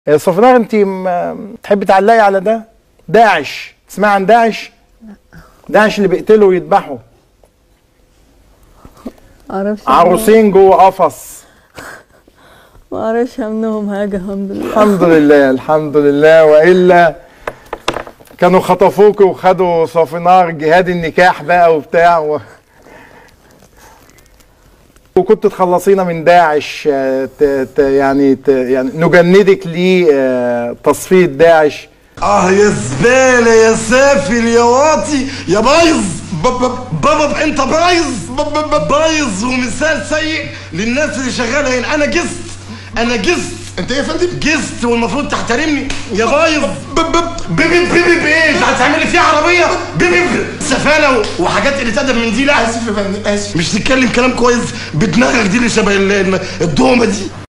يا صفنار انت م- تحبي تعلقي على ده داعش تسمعي عن داعش داعش اللي بيقتلوا ويذبحوا معرفش عروسين جوه قفص ما اعرفش عنهم حاجه الحمد لله الحمد لله الحمد لله والا كانوا خطفوك وخدوا صافنار جهاد النكاح بقى وبتاع و... وكنت تخلصينا من داعش آه، ت... ت... يعني ت... يعني نجندك لتصفيه داعش اه يا زباله يا سافل يا واطي يا بايظ ب- ب- بابا انت بايظ ب- ب- ب- بايظ ومثال سيء للناس اللي شغاله هنا انا جست انا جست انت ايه يا فندم؟ جست والمفروض تحترمني يا بايظ ب- ب- بيبي بيبي بايه انت هتعمل لي فيها عربيه بيبي ب- سفاله و- وحاجات اللي ادب من دي لا اسف يا فندم اسف مش تتكلم كلام كويس بدماغك دي اللي شبه ال- الدومه دي